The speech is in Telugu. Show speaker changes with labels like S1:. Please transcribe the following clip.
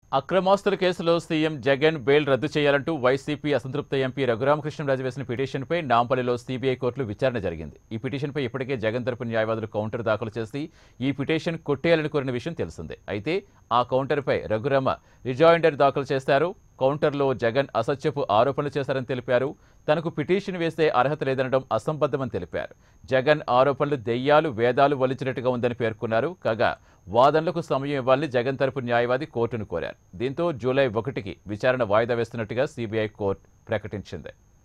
S1: అక్రమాస్తుల కేసులో సీఎం జగన్ బెయిల్ రద్దు చేయాలంటూ వైసీపీ అసంతృప్త ఎంపీ రఘురామకృష్ణరాజు వేసిన పిటిషన్పై నాంపల్లిలో సీబీఐ కోర్టులో విచారణ జరిగింది ఈ పిటిషన్పై ఇప్పటికే జగన్ తరపు న్యాయవాదులు కౌంటర్ దాఖలు చేసి ఈ పిటిషన్ కొట్టేయాలని కోరిన విషయం తెలిసిందే అయితే ఆ కౌంటర్పై రఘురామ రిజాయిండర్ దాఖలు చేశారు కౌంటర్లో జగన్ అసత్యపు ఆరోపణలు చేశారని తెలిపారు తనకు పిటిషన్ వేసే అర్హత లేదనడం అసంబద్ధమని తెలిపారు జగన్ ఆరోపణలు దెయ్యాలు వేదాలు వలిచినట్టుగా ఉందని పేర్కొన్నారు కాగా వాదనలకు సమయం ఇవ్వాలని జగన్ తరపు న్యాయవాది కోర్టును కోరారు దీంతో జూలై ఒకటికి విచారణ వాయిదా వేస్తున్నట్టుగా సీబీఐ కోర్టు ప్రకటించింది